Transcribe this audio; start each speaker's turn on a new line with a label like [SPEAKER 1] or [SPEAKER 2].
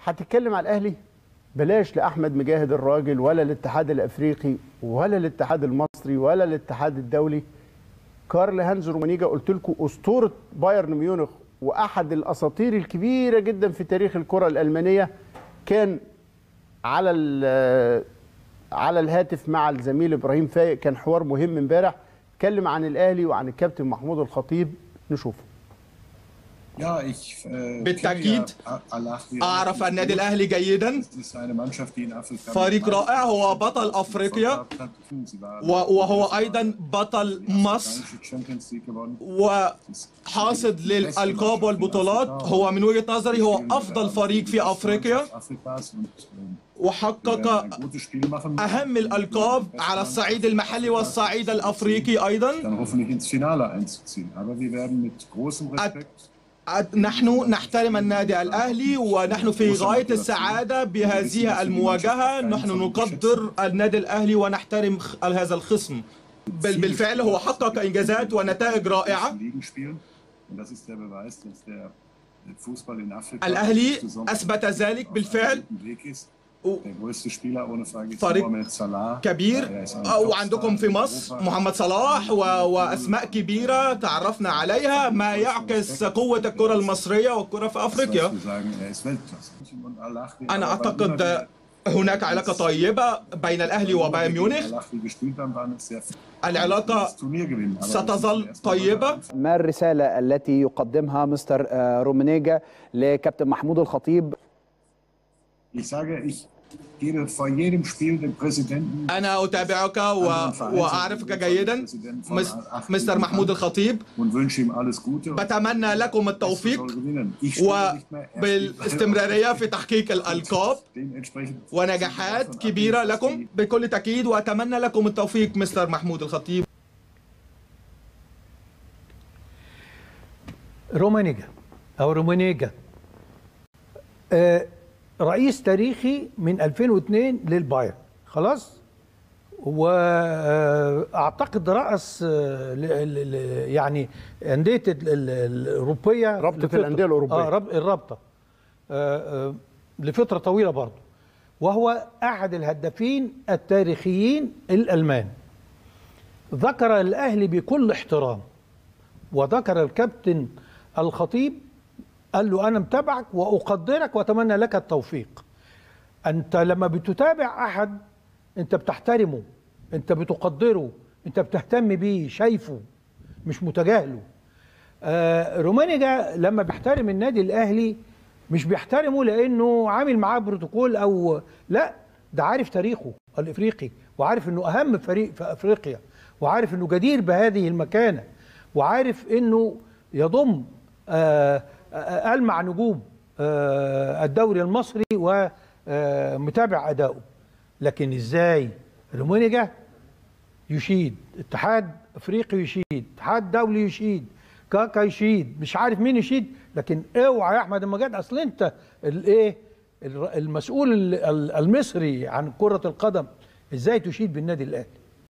[SPEAKER 1] هتتكلم على الاهلي بلاش لاحمد مجاهد الراجل ولا الاتحاد الافريقي ولا الاتحاد المصري ولا الاتحاد الدولي كارل هانز رومانيجا قلت لكم اسطوره بايرن ميونخ واحد الاساطير الكبيره جدا في تاريخ الكره الالمانيه كان على ال- على الهاتف مع الزميل ابراهيم فايق كان حوار مهم امبارح اتكلم عن الاهلي وعن الكابتن محمود الخطيب نشوفه
[SPEAKER 2] Ja, ich äh,
[SPEAKER 3] بالتأكيد
[SPEAKER 2] kenne ja Al-Ahly
[SPEAKER 3] أعرف النادي الأهلي جيدا
[SPEAKER 2] Es ist eine Mannschaft, die in Afrika
[SPEAKER 3] فريق رائع هو بطل أفريقيا
[SPEAKER 2] Sie waren
[SPEAKER 3] و- وهو أيضا بطل مصر
[SPEAKER 2] Champions League gewonnen.
[SPEAKER 3] وحاصد للألقاب والبطولات هو من وجهة نظري هو أفضل فريق في أفريقيا
[SPEAKER 2] Afrikas und ähm, wir
[SPEAKER 3] وحقق
[SPEAKER 2] werden ein gutes Spiel machen.
[SPEAKER 3] أهم الألقاب على الصعيد المحلي والصعيد الأفريقي أيضا
[SPEAKER 2] Dann hoffentlich ins Finale einzuziehen. Aber wir werden mit großem Respekt
[SPEAKER 3] نحن نحترم النادي الأهلي ونحن في غاية السعادة بهذه المواجهة نحن نقدر النادي الأهلي ونحترم خ- هذا الخصم بل بالفعل هو حقق إنجازات ونتائج رائعة
[SPEAKER 2] Ligen spielen. Und das ist der Beweis, dass der Fußball in Afrika
[SPEAKER 3] الأهلي
[SPEAKER 2] insbesondere
[SPEAKER 3] أثبت ذلك
[SPEAKER 2] auf einem
[SPEAKER 3] بالفعل
[SPEAKER 2] guten Weg ist.
[SPEAKER 3] و-
[SPEAKER 2] Der größte Spieler ohne Frage ist
[SPEAKER 3] فريق
[SPEAKER 2] Mohamed Salah.
[SPEAKER 3] كبير
[SPEAKER 2] Er ist ein
[SPEAKER 3] وعندكم في
[SPEAKER 2] Topstar in
[SPEAKER 3] مصر
[SPEAKER 2] Europa.
[SPEAKER 3] محمد صلاح و... وأسماء كبيرة تعرفنا عليها ما يعكس قوة الكرة المصرية والكرة في
[SPEAKER 2] Das
[SPEAKER 3] أفريقيا
[SPEAKER 2] heißt, wir sagen, er ist Weltklasse. Und Al-Ahly
[SPEAKER 3] أنا
[SPEAKER 2] aber immer
[SPEAKER 3] أعتقد
[SPEAKER 2] wieder-
[SPEAKER 3] هناك علاقة طيبة بين الأهلي وبايرن ميونخ
[SPEAKER 2] Al-Ahly gespielt haben, waren es sehr
[SPEAKER 3] العلاقة
[SPEAKER 2] das Turnier gewinnen. Aber
[SPEAKER 3] ستظل
[SPEAKER 2] das ist
[SPEAKER 3] طيبة
[SPEAKER 4] ما الرسالة التي يقدمها مستر آه، رومينيجا لكابتن محمود الخطيب
[SPEAKER 2] Ich sage, ich gebe vor jedem Spiel dem Präsidenten
[SPEAKER 3] أنا أتابعك و... وأعرفك جيدا مس... مستر محمود الخطيب
[SPEAKER 2] und wünsche ihm alles Gute. und
[SPEAKER 3] بتمنى لكم
[SPEAKER 2] er
[SPEAKER 3] التوفيق
[SPEAKER 2] soll gewinnen. Ich spiele nicht mehr, er spielt
[SPEAKER 3] وبالاستمرارية في تحقيق الألقاب
[SPEAKER 2] Dementsprechend
[SPEAKER 3] ونجاحات كبيرة لكم بكل تأكيد وأتمنى لكم التوفيق مستر محمود الخطيب
[SPEAKER 5] رومانيجا او رومانيجا آه، رئيس تاريخي من 2002 للبايرن خلاص واعتقد راس آه، ل- ل- ل- يعني انديه ال- ال- الاوروبيه
[SPEAKER 1] رابطة
[SPEAKER 5] لفترة-
[SPEAKER 1] الأندية الأوروبية.
[SPEAKER 5] اه رب الرابطه آه، آه، لفتره طويله برضه وهو احد الهدافين التاريخيين الالمان ذكر الاهلي بكل احترام وذكر الكابتن الخطيب قال له انا متابعك واقدرك واتمنى لك التوفيق انت لما بتتابع احد انت بتحترمه انت بتقدره انت بتهتم بيه شايفه مش متجاهله آه رومانيجا لما بيحترم النادي الاهلي مش بيحترمه لانه عامل معاه بروتوكول او لا ده عارف تاريخه الافريقي وعارف انه اهم فريق في افريقيا وعارف انه جدير بهذه المكانه وعارف انه يضم آه آه المع نجوم آه الدوري المصري ومتابع اداؤه لكن ازاي رومانيجا يشيد اتحاد افريقي يشيد اتحاد دولي يشيد كاكا يشيد مش عارف مين يشيد لكن اوعى يا احمد المجاد اصل انت الايه الر- المسؤول ال- ال- المصري عن كره القدم ازاي تشيد بالنادي الاهلي